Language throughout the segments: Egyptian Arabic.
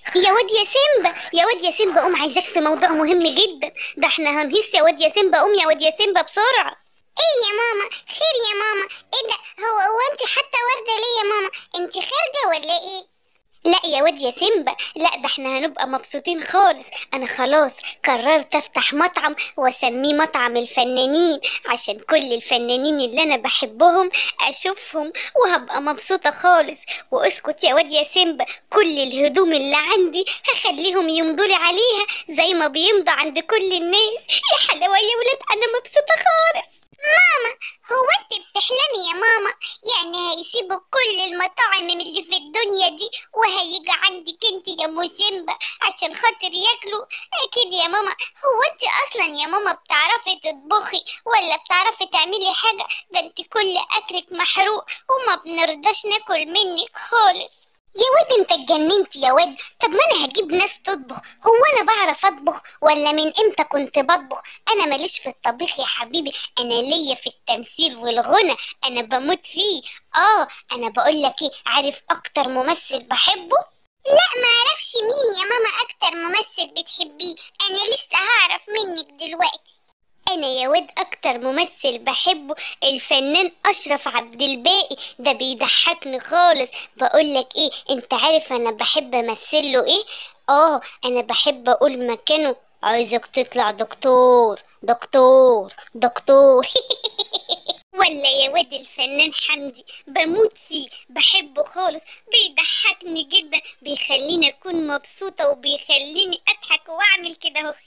يا واد يا سيمبا يا واد يا سيمبا قوم عايزاك في موضوع مهم جدا ده احنا هنهيس يا واد يا سيمبا قوم يا واد يا سيمبا بسرعة ايه يا ماما خير يا ماما ايه ده هو هو انت حتى وردة ليه يا ماما انت خارجة ولا ايه لا يا واد يا سيمبا لا ده احنا هنبقى مبسوطين خالص انا خلاص قررت افتح مطعم واسميه مطعم الفنانين عشان كل الفنانين اللي انا بحبهم اشوفهم وهبقى مبسوطة خالص واسكت يا واد يا سيمبا كل الهدوم اللي عندي هخليهم يمضولي عليها زي ما بيمضوا عند كل الناس يا حلاوة يا ولاد انا مبسوطة خالص ماما هو انت بتحلمي يا ماما يعني هيسيبوا كل المطاعم اللي في الدنيا دي وهيجي عندك انت يا موسيمبا عشان خاطر ياكلوا اكيد يا ماما هو انت اصلا يا ماما بتعرفي تطبخي ولا بتعرفي تعملي حاجة ده انت كل اكلك محروق وما بنرضاش ناكل منك خالص يا واد انت اتجننت يا واد طب ما انا هجيب ناس تطبخ هو انا بعرف اطبخ ولا من امتى كنت بطبخ انا ماليش في الطبيخ يا حبيبي انا ليا في التمثيل والغنى انا بموت فيه اه انا بقول لك ايه عارف اكتر ممثل بحبه لا معرفش مين يا ماما اكتر ممثل بتحبيه انا لسه هعرف منك دلوقتي انا يا واد اكتر ممثل بحبه الفنان اشرف عبد الباقي ده بيضحكني خالص بقولك ايه انت عارف انا بحب امثل له ايه اه انا بحب اقول مكانه عايزك تطلع دكتور دكتور دكتور ولا يا واد الفنان حمدي بموت فيه بحبه خالص بيضحكني جدا بيخليني اكون مبسوطة وبيخليني اضحك واعمل كده اهو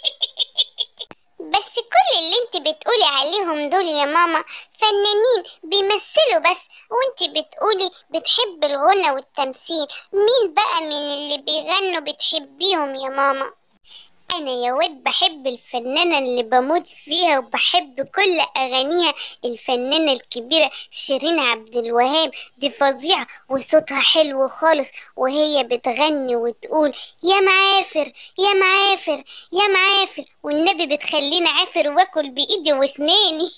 بس كل اللي انت بتقولي عليهم دول يا ماما فنانين بيمثلوا بس وانت بتقولي بتحب الغنى والتمثيل مين بقى من اللي بيغنوا بتحبيهم يا ماما انا يا واد بحب الفنانة اللي بموت فيها وبحب كل اغانيها الفنانة الكبيرة شيرين عبد الوهاب دي فظيعة وصوتها حلو خالص وهي بتغني وتقول يا معافر يا معافر يا معافر والنبي بتخليني عافر واكل بايدي واسناني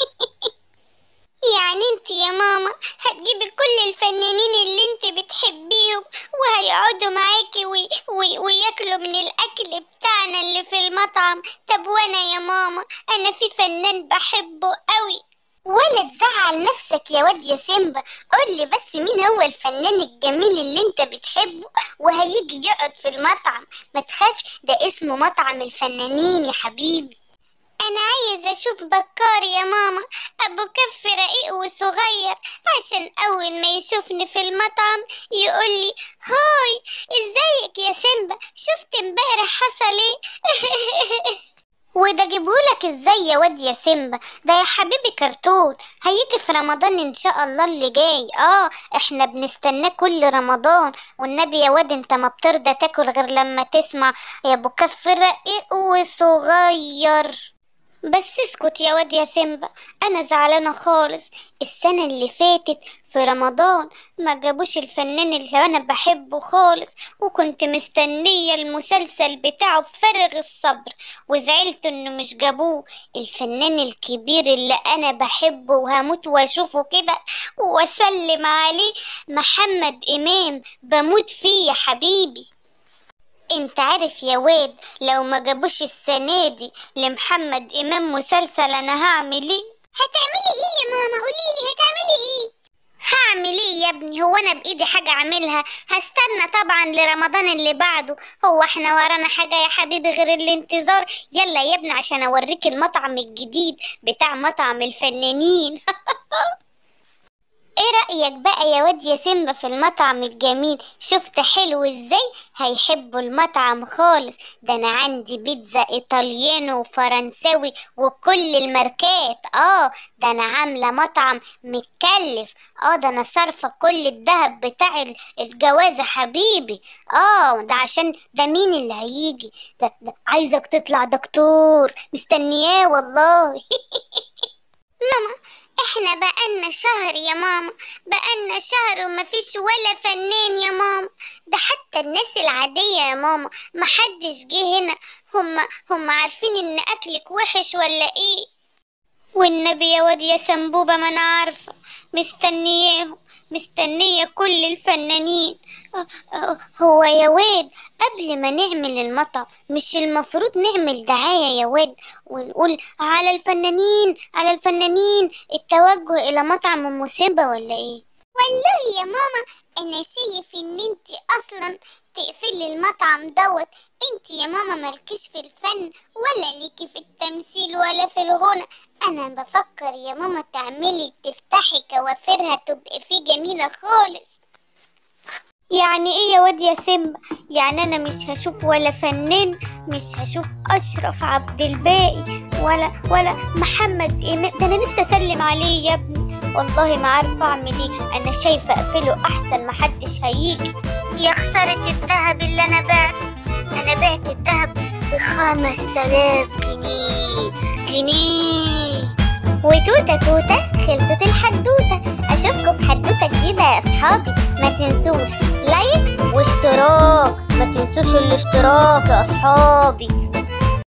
يعني انت يا ماما هتجيبي كل الفنانين اللي انت بتحبيهم وهيقعدوا معاكي وي وي وياكلوا من الاكل بتاعنا اللي في المطعم طب وانا يا ماما انا في فنان بحبه قوي ولا تزعل نفسك يا واد يا سيمبا قولي بس مين هو الفنان الجميل اللي انت بتحبه وهيجي يقعد في المطعم ما تخافش ده اسمه مطعم الفنانين يا حبيبي انا عايزه اشوف بكار يا ماما ابو كف رقيق وصغير عشان اول ما يشوفني في المطعم يقول لي هاي ازيك يا سيمبا شفت امبارح حصل ايه وده جيبهولك ازاي يا واد يا سيمبا ده يا حبيبي كرتون هيجي في رمضان ان شاء الله اللي جاي اه احنا بنستناه كل رمضان والنبي يا واد انت ما بترضى تاكل غير لما تسمع يا ابو كف رقيق وصغير بس اسكت يا واد يا سيمبا انا زعلانه خالص السنه اللي فاتت في رمضان ما جابوش الفنان اللي انا بحبه خالص وكنت مستنيه المسلسل بتاعه بفارغ الصبر وزعلت انه مش جابوه الفنان الكبير اللي انا بحبه وهموت واشوفه كده واسلم عليه محمد امام بموت فيه يا حبيبي انت عارف يا واد لو ما جابوش السنة دي لمحمد امام مسلسل انا هعمل ايه هتعملي ايه يا ماما قوليلي هتعملي ايه هعمل ايه يا ابني هو انا بايدي حاجة اعملها هستنى طبعا لرمضان اللي بعده هو احنا ورانا حاجة يا حبيبي غير الانتظار يلا يا ابني عشان اوريك المطعم الجديد بتاع مطعم الفنانين ايه رأيك بقى يا واد يا سيمبا في المطعم الجميل شفت حلو ازاي هيحبوا المطعم خالص ده انا عندي بيتزا ايطاليانو وفرنساوي وكل الماركات اه ده انا عاملة مطعم متكلف اه ده انا صارفة كل الذهب بتاع ال- الجوازة حبيبي اه ده عشان ده مين اللي هيجي ده, ده عايزك تطلع دكتور مستنياه والله ماما احنا بقالنا شهر يا ماما بقالنا شهر ومفيش ولا فنان يا ماما ده حتى الناس العادية يا ماما محدش جه هنا هم هم عارفين ان اكلك وحش ولا ايه والنبي يا واد يا سنبوبة ما انا عارفة مستنياهم مستنية كل الفنانين آه، آه، هو يا واد قبل ما نعمل المطعم مش المفروض نعمل دعاية يا واد ونقول على الفنانين على الفنانين التوجه إلى مطعم أم سيمبا ولا إيه؟ والله يا ماما انا شايف ان انت اصلا تقفلي المطعم دوت انت يا ماما مالكيش في الفن ولا ليكي في التمثيل ولا في الغنى انا بفكر يا ماما تعملي تفتحي كوافيرها تبقى فيه جميلة خالص يعني ايه يا واد يا سيمبا يعني انا مش هشوف ولا فنان مش هشوف اشرف عبد الباقي ولا ولا محمد امام ده انا نفسي اسلم عليه يا ابني والله ما عارفه اعمل ايه انا شايفه اقفله احسن محدش هيجي يا خساره الذهب اللي انا بعته انا بعت الذهب بخمس تلاف جنيه جنيه وتوتة توتة خلصت الحدوتة أشوفكم في حدوتة جديدة يا أصحابي ما تنسوش لايك واشتراك ما تنسوش الاشتراك يا أصحابي